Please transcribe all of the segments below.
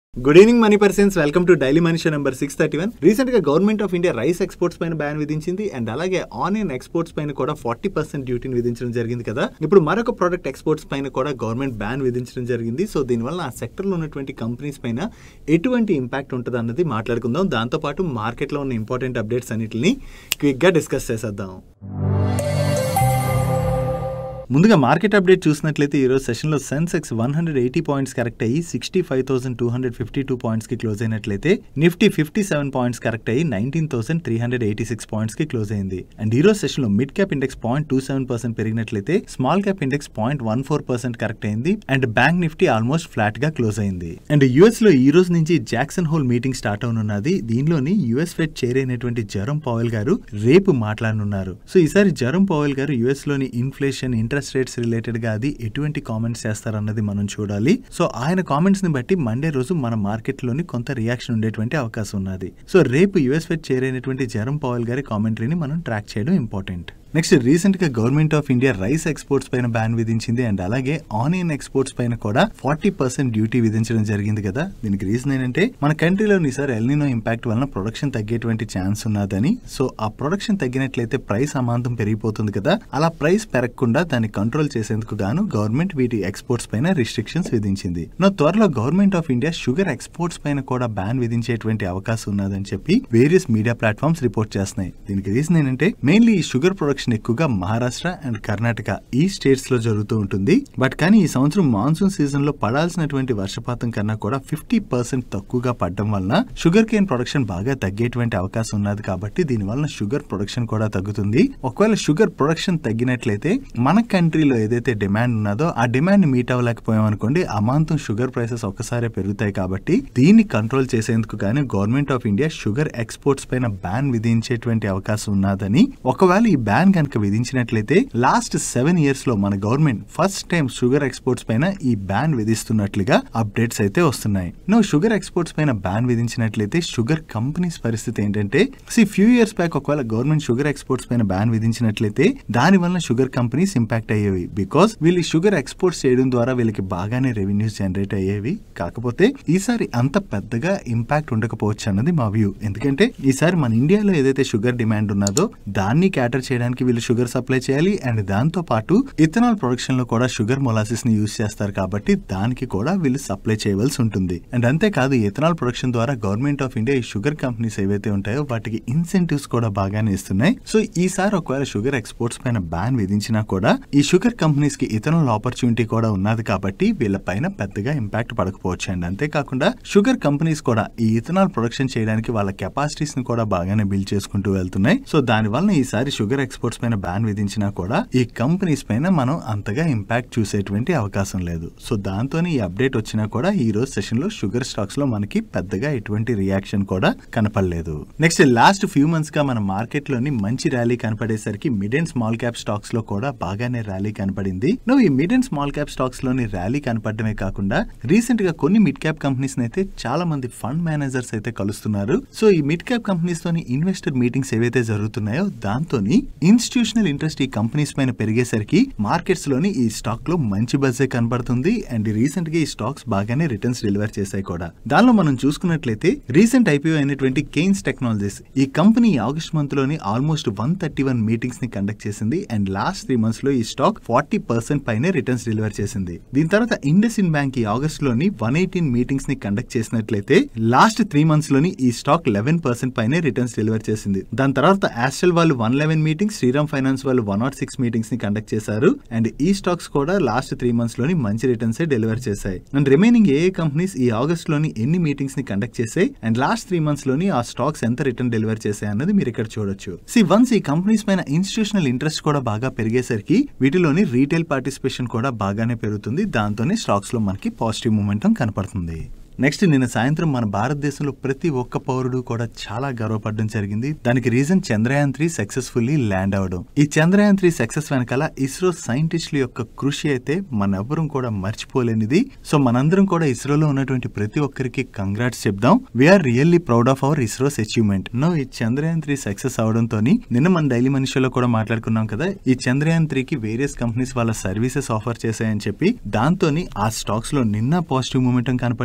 good evening money persons welcome to daily మనిషి number six thirty one recent గా government of India rice exports పైన ban విధించింది and అలాగే onion exports పైన కూడా ఫార్టీ పర్సెంట్ డ్యూటీని విధించడం జరిగింది కదా ఇప్పుడు మరొక ప్రోడక్ట్ ఎక్స్పోర్ట్స్ పైన కూడా గవర్నమెంట్ బ్యాన్ విధించడం జరిగింది సో దీనివల్ల ఆ సెక్టర్ లో ఉన్నటువంటి కంపెనీస్ పైన ఎటువంటి ఇంపాక్ట్ ఉంటుంది అన్నది మాట్లాడుకుందాం దాంతో పాటు మార్కెట్ లో ఉన్న ఇంపార్టెంట్ అప్డేట్స్ అన్నిటిని క్విక్ గా డిస్కస్ చేసేద్దాం ముందుగా మార్కెట్ అప్డేట్ చూసినట్లయితే ఈరోజు సెషన్లో Sensex one hundred eighty points correct అయ్యి sixty five thousand two hundred fifty two పాయింట్స్కి క్లోజ్ అయినట్లయితే Nifty fifty seven points correct అయ్యి nineteen thousand three hundred eighty six పాయింట్స్కి క్లోజ్ అయింది అండ్ ఈ రోజు సెషన్లో mid cap index point two seven percent పెరిగినట్లయితే small cap index point one four percent correct అయింది and bank Nifty almost flat గా close అయింది అండ్ యుఎస్ లో ఈ రోజు నుంచి జాక్సన్ హోల్ మీటింగ్ స్టార్ట్ అవనున్నది దీనిలోని యుఎస్ ఫెడ్ చైర్ అయినటువంటి జరం పవెల్ గారు రేపు మాట్లాడనున్నారు సో ఈసారి జరం పవెల్ గారు యుఎస్ లోని ఇన్ఫ్లేషన్ ఇంట్రెస్ట్ రేట్స్ రిలేటెడ్ గా అది ఎటువంటి కామెంట్స్ చేస్తారన్నది మనం చూడాలి సో ఆయన కామెంట్స్ ని బట్టి మండే రోజు మన మార్కెట్ లోని కొంత రియాక్షన్ ఉండేటువంటి అవకాశం ఉన్నది సో రేపు యుఎస్ ఫెడ్ చైర్ అయినటువంటి జరం పవెల్ గారి కామెంటరీని మనం ట్రాక్ చేయడం ఇంపార్టెంట్ నెక్స్ట్ రీసెంట్ గా government of India rice exports పైన బ్యాన్ విధించింది అండ్ అలాగే ఆనియన్ ఎక్స్పోర్ట్స్ పైన కూడా ఫార్టీ పర్సెంట్ డ్యూటీ విధించడం జరిగింది కదా దీనికి రీజన్ ఏంటంటే మన కంట్రీలో ఈసారి ఎల్నినో ఇంపాక్ట్ వలన ప్రొడక్షన్ తగ్గేటువంటి ఛాన్స్ ఉన్నదని సో ఆ ప్రొడక్షన్ తగ్గినట్లయితే ప్రైస్ అమాంతం పెరిగిపోతుంది కదా అలా ప్రైస్ పెరగకుండా దాన్ని కంట్రోల్ చేసేందుకు గాను గవర్నమెంట్ వీటి ఎక్స్పోర్ట్స్ పైన రిస్ట్రిక్షన్స్ విధించింది నా త్వరలో government of India sugar exports పైన కూడా బ్యాన్ విధించేటువంటి అవకాశం ఉన్నదని చెప్పి వేరియస్ మీడియా ప్లాట్ఫామ్స్ రిపోర్ట్ చేస్తున్నాయి దీనికి రీజన్ ఏంటంటే మెయిన్లీ ఈ షుగర్ ప్రొడక్షన్ ఎక్కువగా మహారాష్ట్ర అండ్ కర్ణాటక ఈ స్టేట్స్ లో జరుగుతూ ఉంటుంది బట్ కానీ ఈ సంవత్సరం మాన్సూన్ సీజన్ లో పడాల్సినటువంటి వర్షపాతం కన్నా కూడా ఫిఫ్టీ పర్సెంట్ తక్కువగా పడడం వలన షుగర్ కేన్ ప్రొడక్షన్ బాగా తగ్గేటువంటి అవకాశం ఉన్నది కాబట్టి దీని వలన షుగర్ ప్రొడక్షన్ కూడా తగ్గుతుంది ఒకవేళ షుగర్ ప్రొడక్షన్ తగ్గినట్లయితే మన కంట్రీలో ఏదైతే డిమాండ్ ఉన్నదో ఆ డిమాండ్ ని మీట్ అవ్వలేకపోయాం అనుకోండి అమాంతం షుగర్ ప్రైసెస్ ఒక్కసారే పెరుగుతాయి కాబట్టి దీన్ని కంట్రోల్ చేసేందుకు గానీ government of India sugar exports పైన బ్యాన్ విధించేటువంటి అవకాశం ఉన్నదని ఒకవేళ ఈ బ్యాన్ కనుక విధించినట్లయితే లాస్ట్ సెవెన్ ఇయర్స్ లో మన government first time sugar exports పైన ఈ బ్యాన్ విధిస్తున్నట్లుగా అప్డేట్స్ అయితే వస్తున్నాయి నువ్వు షుగర్ ఎక్స్పోర్ట్స్ పైన బ్యాన్ విధించినట్లయితే షుగర్ కంపెనీస్ పరిస్థితి ఏంటంటే సి ఫ్యూ ఇయర్స్ బ్యాక్ ఒకవేళ గవర్నమెంట్ షుగర్ ఎక్స్పోర్ట్స్ పైన బ్యాన్ విధించినట్లయితే దాని వల్ల షుగర్ కంపెనీస్ ఇంపాక్ట్ అయ్యేవి బికాస్ వీళ్ళు షుగర్ ఎక్స్పోర్ట్స్ చేయడం ద్వారా వీళ్ళకి బాగానే రెవెన్యూస్ జనరేట్ అయ్యేవి కాకపోతే ఈసారి అంత పెద్దగా ఇంపాక్ట్ ఉండకపోవచ్చు అన్నది మా వ్యూ ఎందుకంటే ఈసారి మన ఇండియాలో ఏదైతే షుగర్ డిమాండ్ ఉన్నదో దాన్ని క్యాటర్ చేయడానికి వీళ్ళు షుగర్ సప్లై చేయాలి అండ్ దాంతో పాటు ఇథనాల్ ప్రొడక్షన్ లో కూడా షుగర్ మొలాసిస్ ని యూజ్ చేస్తారు కాబట్టి దానికి కూడా వీళ్ళు సప్లై చేయవలసి ఉంటుంది అండ్ అంతేకాదు ఇథనాల్ ప్రొడక్షన్ ద్వారా గవర్నమెంట్ ఆఫ్ ఇండియా ఈ షుగర్ కంపెనీస్ ఏవైతే ఉంటాయో వాటికి ఇన్సెంటివ్స్ కూడా బాగానే ఇస్తున్నాయి సో ఈసారి ఒకవేళ షుగర్ ఎక్స్పోర్ట్స్ పైన బ్యాన్ విధించినా కూడా ఈ షుగర్ కంపెనీస్ కి ఇథనాల్ ఆపర్చునిటీ కూడా ఉన్నది కాబట్టి వీళ్ళ పైన పెద్దగా ఇంపాక్ట్ పడకపోవచ్చు అండ్ అంతేకాకుండా షుగర్ కంపెనీస్ కూడా ఈ ఇథనాల్ ప్రొడక్షన్ చేయడానికి వాళ్ళ కెపాసిటీస్ ని కూడా బాగానే బిల్డ్ చేసుకుంటూ వెళ్తున్నాయి సో దాని వలన ఈసారి షుగర్ ఎక్స్పోర్ట్స్ పైన బ్యాన్ విధించినా కూడా ఈ కంపెనీస్ పైన మనం అంతగా ఇంపాక్ట్ చూసేటువంటి అవకాశం లేదు సో దాంతోనే ఈ అప్డేట్ వచ్చినా కూడా ఈ రోజు సెషన్ లో షుగర్ స్టాక్స్ లో మనకి పెద్దగా ఎటువంటి రియాక్షన్ కూడా కనపడలేదు నెక్స్ట్ లాస్ట్ ఫ్యూ మంత్స్ గా మన మార్కెట్ లోని మంచి ర్యాలీ కనపడేసరికి mid and small cap stocks లో కూడా బాగానే ర్యాలీ కనపడింది నువ్వు ఈ mid and small cap stocks లోని ర్యాలీ కనపడమే కాకుండా రీసెంట్ గా కొన్ని మిడ్ క్యాప్ కంపెనీస్ అయితే చాలా మంది ఫండ్ మేనేజర్స్ అయితే కలుస్తున్నారు సో ఈ మిడ్ క్యాప్ కంపెనీస్ తోని ఇన్వెస్టర్ మీటింగ్స్ ఏవైతే జరుగుతున్నాయో దాంతోని ఇన్స్టిట్యూషనల్ ఇంట్రెస్ట్ ఈ కంపెనీస్ పైన పెరిగేసరికి మార్కెట్స్ లోని ఈ స్టాక్ లో మంచి బజ్జే కనబడుతుంది అండ్ రీసెంట్ గా ఈ స్టాక్స్ బాగానే రిటర్న్స్ డెలివర్ చేశాయి కూడా దానిలో మనం చూసుకున్నట్లయితే రీసెంట్ ఐపీఓ అయినటువంటి కేన్స్ టెక్నాలజీస్ ఈ కంపెనీ ఆగస్ట్ మంత్ లోని almost one thirty one meetings ని కండక్ట్ చేసింది అండ్ లాస్ట్ త్రీ మంత్స్ లో ఈ స్టాక్ ఫార్టీ పర్సెంట్ పైనే రిటర్న్స్ డెలివర్ చేసింది దీని తర్వాత ఇండస్ ఇన్ బ్యాంక్ ఈ ఆగస్ట్ లోని వన్ ఎయిటీన్ మీటింగ్స్ ని కండక్ట్ చేసినట్లయితే లాస్ట్ త్రీ మంత్స్ లోని ఈ స్టాక్ లెవెన్ పర్సెంట్ పైనే రిటర్న్స్ డెలివర్ చేసింది దాని తర్వాత యాస్టల్ వాళ్ళు one eleven meetings Shriram finance వాళ్ళు వన్ నాట్ సిక్స్ మీటింగ్స్ ని కండక్ట్ చేశారు అండ్ ఈ స్టాక్స్ కూడా లాస్ట్ త్రీ మంత్స్ లోని మంచి రిటర్న్స్ డెలివర్ చేశాయి అండ్ రిమైనింగ్ ఏ కంపెనీస్ ఈ ఆగస్ట్ లోని ఎన్ని మీటింగ్స్ ని కండక్ట్ చేశాయి అండ్ లాస్ట్ త్రీ మంత్స్ లోని ఆ స్టాక్స్ ఎంత రిటర్న్ డెలివర్ చేశాయి అన్నది మీరు ఇక్కడ చూడొచ్చు సి వన్స్ ఈ కంపెనీస్ పైన ఇన్స్టిట్యూషనల్ ఇంట్రెస్ట్ కూడా బాగా పెరిగేసరికి వీటిలోని రీటైల్ పార్టిసిపేషన్ కూడా బాగానే పెరుగుతుంది దాంతోనే స్టాక్స్ లో మనకి పాజిటివ్ మూమెంటం కనపడుతుంది నెక్స్ట్ నిన్న సాయంత్రం మన భారతదేశంలో ప్రతి ఒక్క పౌరుడు కూడా చాలా గర్వపడడం జరిగింది దానికి reason Chandrayaan three successfully land అవడం ఈ చంద్రయాన్ త్రీ సక్సెస్ వెనకాల ఇస్రో సైంటిస్టుల యొక్క కృషి అయితే మనెవ్వరం కూడా మర్చిపోలేనిది సో మనందరం కూడా ఇస్రోలో ఉన్నటువంటి ప్రతి ఒక్కరికి కంగ్రాట్స్ చెప్దాం we are really proud of our ISRO's achievement నో ఈ చంద్రయాన్ త్రీ సక్సెస్ అవడంతో నిన్న మన డైలీ మనిషిలో కూడా మాట్లాడుకున్నాం కదా ఈ చంద్రయాన్ త్రీకి వేరియస్ కంపెనీస్ వాళ్ళ సర్వీసెస్ ఆఫర్ చేశాయని చెప్పి దాంతోని ఆ స్టాక్స్ లో నిన్న పాజిటివ్ మూమెంటం కనపడింది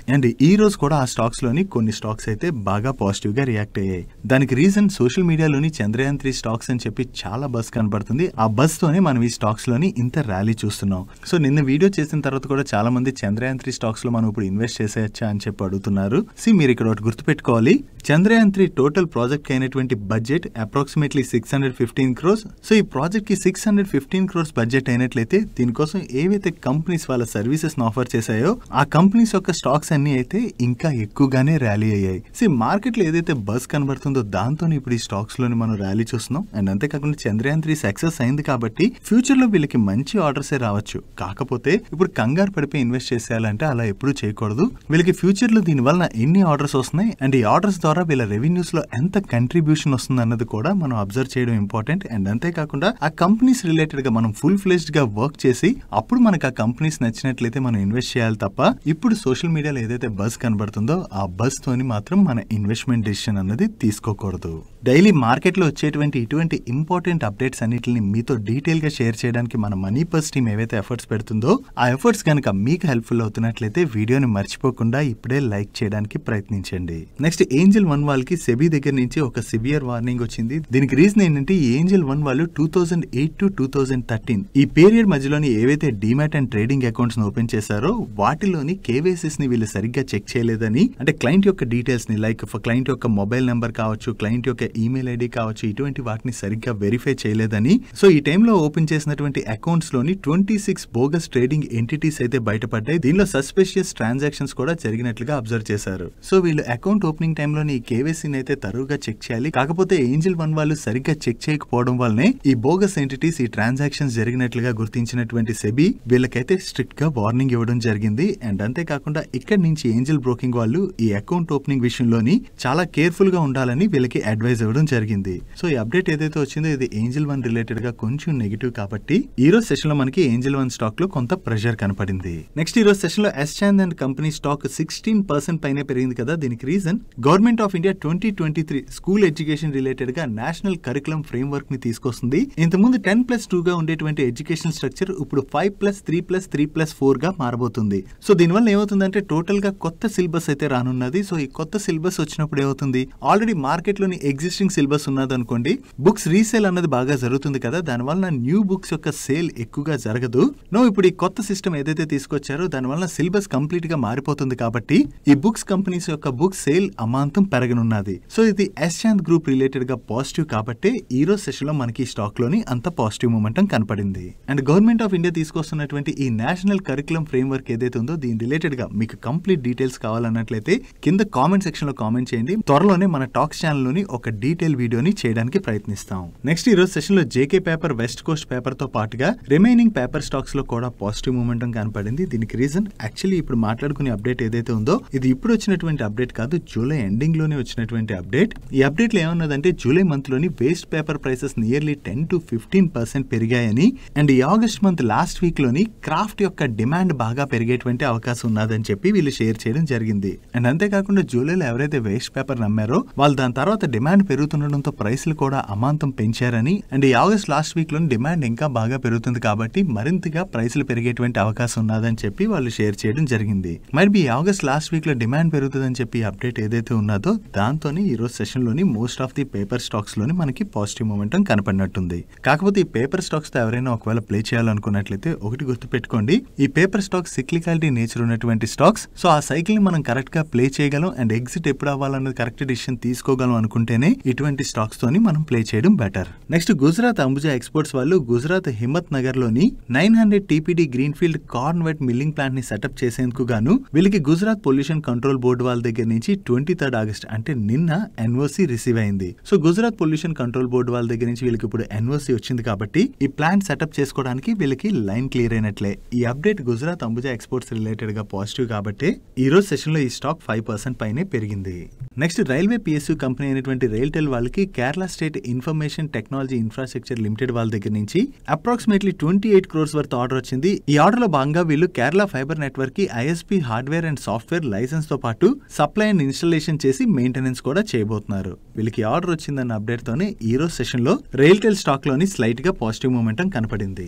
అండ్ ఈ రోజు కూడా ఆ స్టాక్స్ లోని కొన్ని స్టాక్స్ అయితే బాగా పాజిటివ్ గా రియాక్ట్ అయ్యాయి దానికి రీజన్ సోషల్ మీడియాలోని చంద్రయాన్ త్రీ స్టాక్స్ అని చెప్పి చాలా బస్ కనబడుతుంది ఆ బస్ తోనే మనం ఈ స్టాక్స్ లోని ఇంత ర్యాలీ చూస్తున్నాం సో నిన్న వీడియో చేసిన తర్వాత కూడా చాలా మంది చంద్రయాన్ త్రీ స్టాక్స్ లో మనం ఇప్పుడు ఇన్వెస్ట్ చేసేయచ్చా అని చెప్పి అడుగుతున్నారు సి మీరు ఇక్కడ ఒకటి గుర్తుపెట్టుకోవాలి చంద్రయాన్ త్రీ టోటల్ ప్రాజెక్ట్ కి అయినటువంటి budget approximately six hundred fifteen crores so ఈ ప్రాజెక్ట్ కి six hundred fifteen crores budget అయినట్లయితే దీనికోసం ఏవైతే కంపెనీస్ వాళ్ళ సర్వీసెస్ ఆఫర్ చేశాయో ఆ కంపెనీస్ యొక్క స్టాక్స్ అన్ని అయితే ఇంకా ఎక్కువగానే ర్యాలీ అయ్యాయి సి మార్కెట్ లో ఏదైతే బస్ కనబడుతుందో దాంతో ఇప్పుడు ఈ స్టాక్స్ లోని మనం ర్యాలీ చూస్తున్నాం అండ్ అంతేకాకుండా చంద్రయాన్ త్రీ సక్సెస్ అయింది కాబట్టి ఫ్యూచర్ లో వీళ్ళకి మంచి ఆర్డర్సే రావచ్చు కాకపోతే ఇప్పుడు కంగారు పడిపోయి ఇన్వెస్ట్ చేసేయాలంటే అలా ఎప్పుడూ చేయకూడదు వీళ్ళకి ఫ్యూచర్ లో దీని వలన ఎన్ని ఆర్డర్స్ వస్తున్నాయి అండ్ ఈ ఆర్డర్స్ ద్వారా వీళ్ళ రెవెన్యూస్ లో ఎంత కంట్రిబ్యూషన్ వస్తుంది అన్నది కూడా మనం అబ్జర్వ్ చేయడం ఇంపార్టెంట్ అండ్ అంతేకాకుండా ఆ కంపెనీస్ రిలేటెడ్ గా మనం ఫుల్ ఫ్లెజ్డ్ గా వర్క్ చేసి అప్పుడు మనకు ఆ కంపెనీస్ నచ్చినట్లయితే మనం ఇన్వెస్ట్ చేయాలి తప్ప ఇప్పుడు సోషల్ మీడియాలో ఏదైతే బస్ కనబడుతుందో ఆ బస్ తోని మాత్రం మన ఇన్వెస్ట్మెంట్ డెసిషన్ అన్నది తీసుకోకూడదు డైలీ మార్కెట్ లో వచ్చేటువంటి ఇటువంటి ఇంపార్టెంట్ అప్డేట్స్ అన్నిటిని మీతో డీటెయిల్ గా షేర్ చేయడానికి మన మనీ పర్స్ టీమ్ ఏవైతే ఎఫర్ట్స్ పెడుతుందో ఆ ఎఫర్ట్స్ కనుక మీకు హెల్ప్ఫుల్ అవుతున్నట్లయితే వీడియోని మర్చిపోకుండా ఇప్పుడే లైక్ చేయడానికి ప్రయత్నించండి నెక్స్ట్ ఏంజల్ వన్ వాళ్ళకి సెబీ దగ్గర నుంచి ఒక సివియర్ వార్నింగ్ వచ్చింది దీనికి రీజన్ ఏంటంటే ఈ ఏంజల్ వన్ వాళ్ళు two thousand eight to two thousand thirteen ఈ పీరియడ్ మధ్యలోని ఏవైతే demat and trading accounts open చేశారో వాటిలోని కేవైసీస్ ని వీళ్ళు సరిగ్గా చెక్ చేయలేదని అంటే క్లయింట్ యొక్క డీటెయిల్స్ ని లైక్ క్లయింట్ యొక్క మొబైల్ నెంబర్ కావచ్చు క్లయింట్ యొక్క ఈమెయిల్ ఐడి కావచ్చు ఇటువంటి వాటిని సరిగ్గా వెరిఫై చేయలేదని సో ఈ టైంలో ఓపెన్ చేసినటువంటి అకౌంట్స్ లోని twenty six bogus trading entities అయితే బయటపడ్డాయి దీనిలో సస్పెషియస్ ట్రాన్సాక్షన్స్ కూడా జరిగినట్లుగా అబ్జర్వ్ చేశారు సో వీళ్ళు అకౌంట్ ఓపెనింగ్ టైంలోని ఈ కేవైసీని అయితే తరువుగా చెక్ చేయాలి కాకపోతే ఏంజిల్ వన్ వాళ్ళు సరిగ్గా చెక్ చేయకపోవడం వల్లనే ఈ బోగస్ ఎంటిటీస్ ఈ ట్రాన్సాక్షన్స్ జరిగినట్లుగా గుర్తించినటువంటి సెబీ వీళ్ళకైతే స్ట్రిక్ట్ గా వార్నింగ్ ఇవ్వడం జరిగింది అండ్ అంతేకాకుండా ఇక్కడి నుంచి ఏంజిల్ బ్రోకింగ్ వాళ్ళు ఈ అకౌంట్ ఓపెనింగ్ విషయంలోని చాలా కేర్ఫుల్ గా ఉండాలని వీళ్ళకి అడ్వైజ్ ఇవ్వడం జరిగింది సో ఈ అప్డేట్ ఏదైతే వచ్చిందో ఇది ఏంజిల్ వన్ రిలేటెడ్ గా కొంచెం నెగిటివ్ కాబట్టి ఈ రోజు సెషన్ లో మనకి ఏంజిల్ వన్ స్టాక్ లో కొంత ప్రెషర్ కనపడింది నెక్స్ట్ ఈ రోజు సెషన్ లో ఎస్చాంద్ and company stock sixteen percent పైనే పెరిగింది కదా దీనికి reason government of India twenty twenty three school education related గా నేషనల్ కరికులం ఫ్రేమ్ వర్క్ ని తీసుకొస్తుంది ఇంతకుముందు టెన్ ప్లస్ టూ గా ఉండేటువంటి ఎడ్యుకేషన్ స్ట్రక్చర్ ఇప్పుడు five plus three plus three plus four గా మారబోతుంది సో దీనివల్ల ఏమవుతుందంటే టోటల్ గా కొత్త సిలబస్ అయితే రానున్నది సో ఈ కొత్త సిలబస్ వచ్చినప్పుడు ఏమవుతుంది ఆల్రెడీ మార్కెట్ లోని ఎగ్జిస్టింగ్ సిలబస్ ఉన్నది అనుకోండి బుక్స్ రీసేల్ అన్నది బాగా జరుగుతుంది కదా దానివల్ల న్యూ బుక్స్ యొక్క సేల్ ఎక్కువగా జరగదు నో ఇప్పుడు ఈ కొత్త సిస్టమ్ ఏదైతే తీసుకొచ్చారో దానివల్ల సిలబస్ కంప్లీట్ గా మారిపోతుంది కాబట్టి ఈ బుక్స్ కంపెనీస్ యొక్క బుక్ సేల్ అమాంతం పెరగనున్నది సో ఇది యశ్చాంత్ గ్రూప్ రిలేటెడ్ గా పాజిటివ్ కాబట్టి ఈ రోజు సెషన్ లో మనకి స్టాక్ లోని అంత పాజిటివ్ మూమెంటం కనపడింది అండ్ గవర్నమెంట్ ఆఫ్ ఇండియా తీసుకొస్తున్నటువంటి ఈ నేషనల్ కరికులం ఫ్రేమ్ వర్క్ ఏదైతే ఉందో దీని రిలేటెడ్ గా మీకు కంప్లీట్ డీటెయిల్స్ కావాలన్నట్లయితే కింద కామెంట్ సెక్షన్ లో కామెంట్ చేయండి త్వరలోనే మన టాక్స్ ఛానల్ లోని ఒక డీటెయిల్ వీడియోని చేయడానికి ప్రయత్నిస్తాం నెక్స్ట్ ఈ రోజు సెషన్ లో JK paper West Coast paper తో పాటుగా రిమైనింగ్ పేపర్ స్టాక్స్ లో కూడా పాజిటివ్ మూమెంటం కనపడింది దీనికి రీజన్ యాక్చువల్లీ ఇప్పుడు మాట్లాడుకునే అప్డేట్ ఏదైతే ఉందో ఇది ఇప్పుడు వచ్చినటువంటి అప్డేట్ కాదు జూలై ఎండింగ్ లోనే వచ్చినటువంటి అప్డేట్ ఈ అప్డేట్ లో ఏమన్నదంటే జూలై మంత్ లోని waste paper prices nearly ten to fifteen percent పెరిగాయని అండ్ ఈ ఆగస్ట్ మంత్ లాస్ట్ వీక్ లోని క్రాఫ్ట్ యొక్క డిమాండ్ బాగా పెరిగేటువంటి అవకాశం ఉన్నదని చెప్పి వీళ్ళు షేర్ చేయడం జరిగింది అండ్ అంతేకాకుండా జూలైలో ఎవరైతే వేస్ట్ పేపర్ నమ్మారో వాళ్ళు దాని తర్వాత డిమాండ్ పెరుగుతుండడంతో ప్రైస్లు కూడా అమాంతం పెంచారని అండ్ ఈ ఆగస్ట్ లాస్ట్ వీక్ లోని డిమాండ్ ఇంకా బాగా పెరుగుతుంది కాబట్టి మరింతగా ప్రైస్లు పెరిగేటువంటి అవకాశం ఉన్నదని చెప్పి వాళ్ళు షేర్ చేయడం జరిగింది మరి ఈ ఆగస్ట్ లాస్ట్ వీక్ లో డిమాండ్ పెరుగుతుందని చెప్పి అప్డేట్ ఏదైతే ఉన్నదో దాంతోనే ఈ రోజు సెషన్ లోని most of the paper stocks లోని మనకి పాజిటివ్ మూమెంటం కనపడినట్టుంది కాకపోతే ఈ పేపర్ స్టాక్స్ తో ఎవరైనా ఒకవేళ ప్లే చేయాలనుకున్నట్లయితే ఒకటి గుర్తుపెట్టుకోండి ఈ పేపర్ స్టాక్స్ సిక్లికాలిటీ నేచర్ ఉన్నటువంటి స్టాక్స్ సో ఆ సైకిల్ ని మనం కరెక్ట్ గా ప్లే చేయగలం అండ్ ఎగ్జిట్ ఎప్పుడు అవ్వాలన్నది కరెక్ట్ డిసిషన్ తీసుకోగలం అనుకుంటేనే ఇటువంటి స్టాక్స్ తోని మనం ప్లే చేయడం better next Gujarat Ambuja exports వాళ్ళు గుజరాత్ హిమ్మత్ నగర్ లోని nine hundred TPD green field corn wet milling plant ని సెటప్ చేసేందుకు గాను వీళ్ళకి గుజరాత్ పొల్యూషన్ కంట్రోల్ బోర్డు వాళ్ళ దగ్గర నుంచి ట్వంటీ థర్డ్ ఆగస్ట్ అంటే నిన్న ఎన్ఓసి రిసీవ్ అయింది so Gujarat pollution control board వాళ్ళ దగ్గర నుంచి వీళ్ళకి ఇప్పుడు ఎన్ఓసి వచ్చింది కాబట్టి ఈ ప్లాంట్ సెటప్ చేసుకోవడానికి వీళ్ళకి లైన్ క్లియర్ అయినట్లే ఈ update Gujarat Ambuja exports related గా పాజిటివ్ కాబట్టి ఈ రోజు సెషన్ లో ఈ స్టాక్ ఫైవ్ పర్సెంట్ పైనే పెరిగింది నెక్స్ట్ రైల్వే పిఎస్యూ కంపెనీ అయినటువంటి రైల్టెల్ వాళ్ళకి Kerala state information technology infrastructure limited వాళ్ళ దగ్గర నుంచి approximately twenty eight crores worth order వచ్చింది ఈ ఆర్డర్ లో భాగంగా వీళ్ళు కేరళ ఫైబర్ నెట్వర్క్ కి ISP hardware and software licence తో పాటు సప్లై అండ్ ఇన్స్టాలేషన్ చేసి మెయింటెనెన్స్ కూడా చేయబోతున్నారు వీళ్ళకి ఆర్డర్ వచ్చిందన్న అప్డేట్ తోనే ఈ రోజు సెషన్ లో రైల్టెల్ స్టాక్ లోని స్లైట్ గా పాజిటివ్ మూమెంటం కనపడింది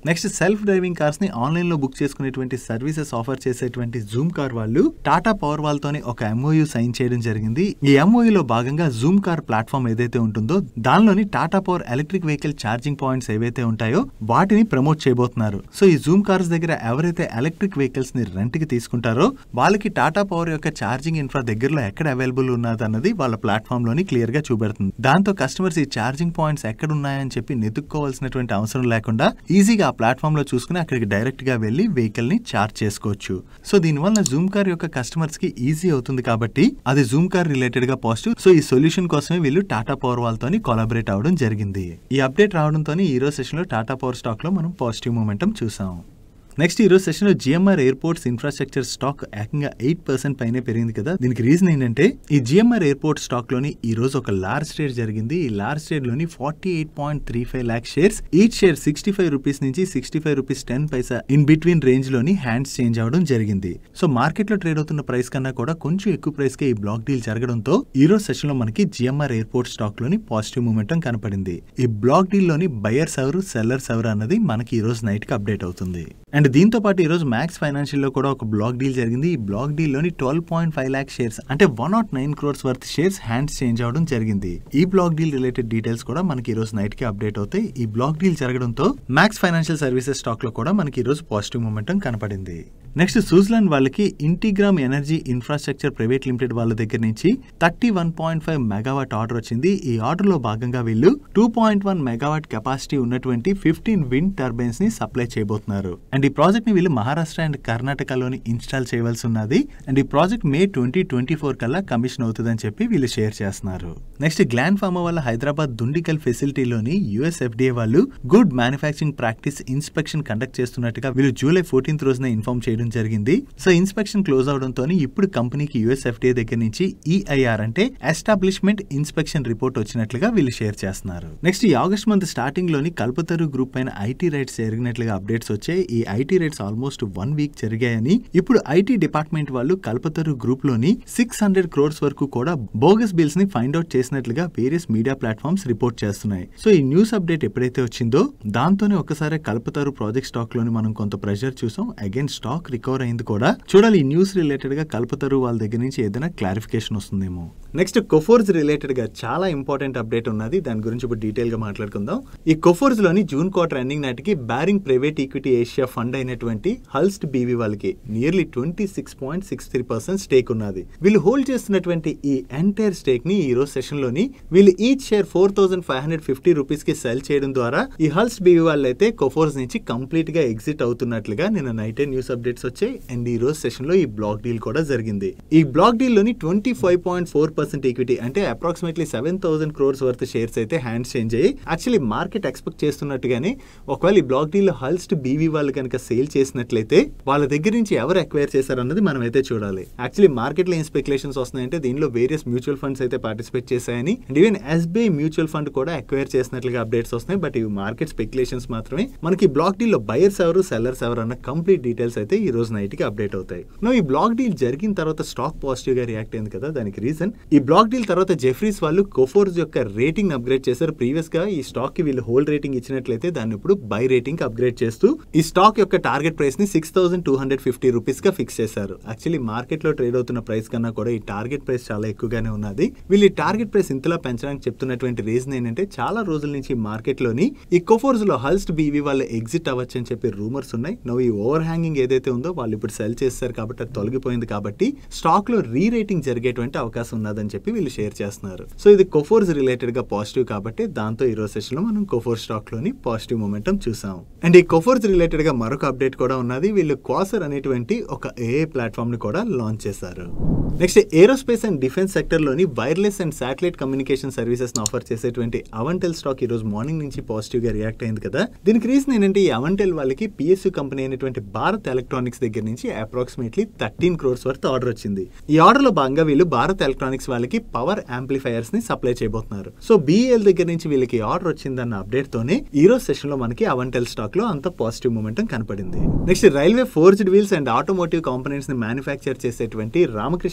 నెక్స్ట్ సెల్ఫ్ డ్రైవింగ్ కార్స్ ని ఆన్లైన్ లో బుక్ చేసుకునేటువంటి సర్వీసెస్ ఆఫర్ చేసేటువంటి జూమ్ కార్ వాళ్ళు టాటా పవర్ వాల్ తోని ఒక ఎంఓయూ సైన్ చేయడం జరిగింది ఈ ఎంఓయూ లో భాగంగా జూమ్ కార్ ప్లాట్ఫామ్ ఏదైతే ఉంటుందో దానిలోని Tata power electric vehicle charging points ఏవైతే ఉంటాయో వాటిని ప్రమోట్ చేయబోతున్నారు సో ఈ జూమ్ కార్స్ దగ్గర ఎవరైతే ఎలక్ట్రిక్ వెహికల్స్ ని రెంట్ కి తీసుకుంటారో వాళ్ళకి టాటా పవర్ యొక్క ఛార్జింగ్ ఇన్ఫ్రా దగ్గరలో ఎక్కడ అవైలబుల్ ఉన్నది అన్నది వాళ్ళ ప్లాట్ఫామ్ లోని క్లియర్ గా చూపెడుతుంది దాంతో కస్టమర్స్ ఈ ఛార్జింగ్ పాయింట్స్ ఎక్కడ ఉన్నాయని చెప్పి నెతుక్కోవాల్సినటువంటి అవసరం లేకుండా ఈజీగా ఆ ప్లాట్ఫామ్ లో చూసుకుని అక్కడికి డైరెక్ట్ గా వెళ్లి వెహికల్ ని చార్జ్ చేసుకోవచ్చు సో దీనివల్ల జూమ్ కార్ యొక్క కస్టమర్స్ కి ఈజీ అవుతుంది కాబట్టి అది జూమ్ కార్ రిలేటెడ్ గా పాజిటివ్ సో ఈ సొల్యూషన్ కోసమే వీళ్ళు టాటా పవర్ వాళ్ళతో కొలాబరేట్ అవడం జరిగింది ఈ అప్డేట్ రావడంతో ఈ రోజు సెషన్ లో టాటా పవర్ స్టాక్ లో మనం పాజిటివ్ మూమెంటం చూసాం నెక్స్ట్ ఈ రోజు సెషన్ లో జిఎంఆర్ ఎయిర్పోర్ట్స్ ఇన్ఫ్రాస్ట్రక్చర్ స్టాక్ ఏకంగా ఎయిట్ పర్సెంట్ పైనే పెరిగింది కదా దీనికి రీజన్ ఏంటంటే ఈ జిఎంఆర్ ఎయిర్పోర్ట్ స్టాక్ లోని ఈ రోజు ఒక లార్జ్ ట్రేడ్ జరిగింది ఈ లార్జ్ ట్రేడ్ లోని forty eight point three five lakh shares each share sixty five rupees నుంచి sixty five rupees ten paisa in between range లోని హ్యాండ్స్ చేంజ్ అవడం జరిగింది సో మార్కెట్ లో ట్రేడ్ అవుతున్న ప్రైస్ కన్నా కూడా కొంచెం ఎక్కువ ప్రైస్ కే ఈ బ్లాక్ డీల్ జరగడంతో ఈ రోజు సెషన్ లో మనకి జిఎంఆర్ ఎయిర్పోర్ట్ స్టాక్ లోని పాజిటివ్ మూమెంటం కనపడింది ఈ బ్లాక్ డీల్ లోని బయర్స్ ఎవరు సెల్లర్స్ ఎవరు అన్నది మనకి ఈ రోజు నైట్ కి అప్డేట్ అవుతుంది అండ్ దీంతో పాటు ఈ రోజు మ్యాక్స్ ఫైనాన్షియల్ లో కూడా ఒక బ్లాక్ డీల్ జరిగింది ఈ బ్లాక్ డీల్ లోని twelve point five lakh shares అంటే one nought nine crores worth shares hands change అవడం జరిగింది ఈ బ్లాక్ డీల్ రిలేటెడ్ డీటెయిల్స్ కూడా మనకి ఈ రోజు నైట్ కి అప్డేట్ అవుతాయి ఈ బ్లాక్ డీల్ జరగడంతో మ్యాక్స్ ఫైనాన్షియల్ సర్వీసెస్ స్టాక్ లో కూడా మనకి ఈ రోజు పాజిటివ్ మూమెంటం కనపడింది నెక్స్ట్ సూజ్లాండ్ వాళ్ళకి Integrum energy infrastructure private limited వాళ్ళ దగ్గర నుంచి thirty one point five megawatt order వచ్చింది ఈ ఆర్డర్ లో భాగంగా వీళ్ళు two point one megawatt capacity ఉన్నటువంటి ఫిఫ్టీన్ విండ్ టర్బైన్స్ ని సప్లై చేయబోతున్నారు అండ్ ఈ ప్రాజెక్ట్ ని వీళ్ళు మహారాష్ట్ర అండ్ కర్ణాటకలోని ఇన్స్టాల్ చేయవలసి ఉన్నది అండ్ ఈ project May twenty twenty four కల్లా కమిషన్ అవుతుందని చెప్పి వీళ్ళు షేర్ చేస్తున్నారు నెక్స్ట్ గ్లాండ్ ఫార్మా వాళ్ళ హైదరాబాద్ దుండికల్ ఫెసిలిటీలోని యుఎస్ ఎఫ్డిఏ వాళ్ళు good manufacturing practice inspection conduct చేస్తున్నట్టుగా వీళ్ళు జూలై ఫోర్టీన్త్ రోజున ఇన్ఫార్మ్ చేయడం జరిగింది సో ఇన్స్పెక్షన్ క్లోజ్ అవడంతో ఇప్పుడు కంపెనీకి యుఎస్ ఎఫ్డిఏ దగ్గర నుంచి ఈఐఆర్ అంటే ఎస్టాబ్లిష్మెంట్ ఇన్స్పెక్షన్ రిపోర్ట్ వచ్చినట్లుగా వీళ్ళు షేర్ చేస్తున్నారు నెక్స్ట్ ఈ ఆగస్ట్ మంత్ స్టార్టింగ్ లోని కల్పతరు గ్రూప్ పైన ఐటీ రైట్స్ జరిగినట్లుగా అప్డేట్స్ వచ్చాయి ఈ IT raids almost one week జరిగాయని ఇప్పుడు ఐటీ డిపార్ట్మెంట్ వాళ్ళు కల్పతరు గ్రూప్ లోని సిక్స్ హండ్రెడ్ క్రోర్స్ వరకు కూడా బోగస్ బిల్స్ ని ఫైండ్ అవుట్ చేసినట్లుగా వేరియస్ మీడియా ప్లాట్ఫామ్స్ రిపోర్ట్ చేస్తున్నాయి సో ఈ న్యూస్ అప్డేట్ ఎప్పుడైతే వచ్చిందో దాంతోనే ఒకసారి కల్పతరు ప్రాజెక్ట్ స్టాక్ లోని మనం కొంత ప్రెషర్ చూసాం అగైన్ స్టాక్ రికవర్ అయింది కూడా చూడాలి ఈ న్యూస్ రిలేటెడ్ గా కల్పతరు వాళ్ళ దగ్గర నుంచి ఏదైనా క్లారిఫికేషన్ వస్తుందేమో నెక్స్ట్ కొఫోర్స్ రిలేటెడ్ గా చాలా ఇంపార్టెంట్ అప్డేట్ ఉన్నది దాని గురించి ఇప్పుడు డీటెయిల్ గా మాట్లాడుకుందాం ఈ కొఫోర్స్ లోని జూన్ క్వార్టర్ ఎండింగ్ నాటికి Baring private equity Asia fund అయినటువంటి హల్స్ట్ బీవీ వాళ్ళకి nearly twenty six point six three percent stake ఉన్నది వీళ్ళు హోల్డ్ చేస్తున్నటువంటి ఈ ఎంటైర్ స్టేక్ ని ఈ రోజు సెషన్ లోని వీళ్ళు each share four thousand five hundred fifty rupees కి సెల్ చేయడం ద్వారా ఈ హల్స్ట్ బీవీ వాళ్ళు అయితే కొఫోర్స్ నుంచి కంప్లీట్ గా ఎగ్జిట్ అవుతున్నట్లుగా నిన్న నైట్ న్యూస్ అప్డేట్స్ వచ్చాయి అండ్ ఈ రోజు సెషన్ లో ఈ బ్లాక్ డీల్ కూడా జరిగింది ఈ బ్లాక్ డీల్ లోని twenty five point four percent equity అంటే approximately seven thousand crores worth shares అయితే హ్యాండ్స్ చేంజ్ అయ్యి యాక్చువల్లీ మార్కెట్ ఎక్స్పెక్ట్ చేస్తున్నట్టుగానే ఒకవేళ ఈ బ్లాక్ డీల్ హల్స్ట్ బీవీ వాళ్ళు కనుక సేల్ చేసినట్లయితే వాళ్ళ దగ్గర నుంచి ఎవరు ఎక్వైర్ చేశారన్నది మనం అయితే చూడాలి యాక్చువల్లీ మార్కెట్ లో ఏం స్పెక్యులేషన్స్ వస్తున్నాయంటే దీనిలో వేరియస్ మ్యూచువల్ ఫండ్స్ అయితే పార్టిసిపేట్ చేశాయని and even SBI mutual fund కూడా ఎక్వైర్ చేసినట్లుగా అప్డేట్స్ వస్తున్నాయి బట్ ఇవి మార్కెట్ స్పెక్యులేషన్స్ మాత్రమే మనకి బ్లాక్ డీల్ లో బయర్స్ ఎవరు సెల్లర్స్ ఎవరు అన్న కంప్లీట్ డీటెయిల్స్ అయితే ఈ రోజు నైట్ కి అప్డేట్ అవుతాయి నువ్వు ఈ బ్లాక్ డీల్ జరిగిన తర్వాత స్టాక్ పాజిటివ్ గా రియాక్ట్ అయింది కదా దానికి రీజన్ ఈ బ్లాక్ డీల్ తర్వాత జెఫ్రీస్ వాళ్ళు కోఫోర్స్ యొక్క రేటింగ్ అప్గ్రేడ్ చేశారు ప్రీవియస్ గా ఈ స్టాక్ కి వీళ్ళు హోల్డ్ రేటింగ్ ఇచ్చినట్లయితే దాన్ని ఇప్పుడు బై రేటింగ్ అప్గ్రేడ్ చేస్తూ ఈ స్టాక్ యొక్క టార్గెట్ ప్రైస్ ని six thousand two hundred fifty rupees గా ఫిక్స్ చేశారు యాక్చువల్లీ మార్కెట్ లో ట్రేడ్ అవుతున్న ప్రైస్ కన్నా కూడా ఈ టార్గెట్ ప్రైస్ చాలా ఎక్కువగానే ఉన్నది వీళ్ళు ఈ టార్గెట్ ప్రైస్ ఇంతలా పెంచడానికి చెప్తున్నటువంటి రీజన్ ఏంటంటే చాలా రోజుల నుంచి మార్కెట్ లోని ఈ కోఫోర్స్ లో హల్స్ట్ బీవీ వాళ్ళు ఎగ్జిట్ అవ్వచ్చు అని చెప్పి రూమర్స్ ఉన్నాయి నువ్వు ఈ ఓవర్ హ్యాంగింగ్ ఏదైతే ఉందో వాళ్ళు ఇప్పుడు సెల్ చేస్తారు కాబట్టి అది తొలగిపోయింది కాబట్టి స్టాక్ లో రీ రేటింగ్ జరిగేటువంటి అవకాశం ఉన్నదని చెప్పి వీళ్ళు షేర్ చేస్తున్నారు సో ఇది కొఫోర్స్ రిలేటెడ్ గా పాజిటివ్ కాబట్టి దాంతో ఈ రోజు సెషన్ లో మనం కొఫోర్ స్టాక్ లోని పాజిటివ్ మూమెంటం చూసాం అండ్ ఈ కొఫోర్స్ రిలేటెడ్ గా మరొక అప్డేట్ కూడా ఉన్నది వీళ్ళు క్వాసర్ అనేటువంటి ఒక ఏఏ ప్లాట్ఫామ్ ని కూడా లాంచ్ చేశారు next aerospace and defence sector లోని wireless and satellite communication services offer చేసేటువంటి అవెంటెల్ స్టాక్ ఈ రోజు మార్నింగ్ నుంచి పాజిటివ్ గా రియాక్ట్ అయింది కదా దీనికి రీజన్ ఏంటంటే ఈ అవెంటెల్ వాళ్ళకి పిఎస్యు కంపెనీ అయినటువంటి భారత్ ఎలక్ట్రానిక్స్ దగ్గర నుంచి approximately thirteen crores worth order వచ్చింది ఈ ఆర్డర్ లో భాగంగా వీళ్ళు భారత్ ఎలక్ట్రానిక్స్ వాళ్ళకి పవర్ యాంప్లిఫైయర్స్ ని సప్లై చేయబోతున్నారు సో బిఎల్ దగ్గర నుంచి వీళ్ళకి ఆర్డర్ వచ్చిందన్న అప్డేట్ తోనే ఈ రోజు సెషన్ లో మనకి అవెంటెల్ స్టాక్ లో అంత పాజిటివ్ మూమెంటం కనపడింది next railway forged wheels and automotive components ని మ్యానుఫ్యాక్చర్ చేసేటువంటి రామకృష్ణ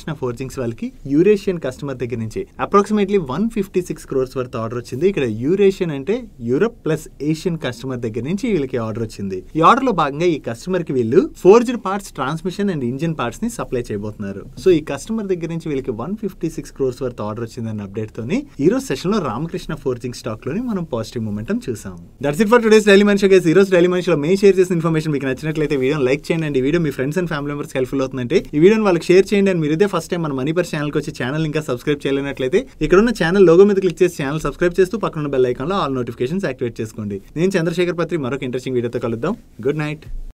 రామకృష్ణ ఫోర్జింగ్స్ వాళ్ళకి యూరేషియన్ కస్టమర్ దగ్గర నుంచి approximately one fifty six crores worth order వచ్చింది ఇక్కడ యూరేషియన్ అంటే యూరప్ ప్లస్ ఏషియన్ కస్టమర్ దగ్గర నుంచి వీళ్ళకి ఆర్డర్ వచ్చింది ఈ ఆర్డర్ లో భాగంగా ఈ కస్టమర్ కి వీళ్ళు forged parts transmission and engine parts ని సప్లై చేయబోతున్నారు సో ఈ కస్టమర్ దగ్గర నుంచి వీళ్ళకి one fifty six crores worth order వచ్చిందన్న అప్డేట్ తోని ఈ రోజు సెషన్ లో రామకృష్ణ ఫోర్జింగ్ స్టాక్ లోని మనం పాజిటివ్ మూమెంటం చూసాం that's it for today's daily మనిషి గైస్ ఈ రోజు డైలీ మనిషిలో మే షేర్ చేసిన ఇన్ఫర్మేషన్ మీకు నచ్చినట్లయితే వీడియో లైక్ చేయండి అండ్ ఈ వీడియో మీ friends and family members helpful అవుతుందంటే ఈ వీడియోని వాళ్ళకి షేర్ చేయండి అండ్ మీరు ఇదే ఫస్ట్ టైం మన మనీ పర్ ఛానల్కి వచ్చి ఛానల్ ఇంకా సబ్స్క్రైబ్ చేయలేనట్లయితే ఇక్కడ ఉన్న ఛానల్ లోగో మీద క్లిక్ చేసి ఛానల్ సబ్స్క్రైబ్ చేస్తూ పక్కన ఉన్న బెల్ ఐకాన్లో ఆల్ నోటిఫికేషన్స్ యాక్టివేట్ చేసుకోండి నేను చంద్రశేఖర్ పత్రి మరొక ఇంట్రెస్టింగ్ వీడియోతో కలుద్దాం గుడ్ నైట్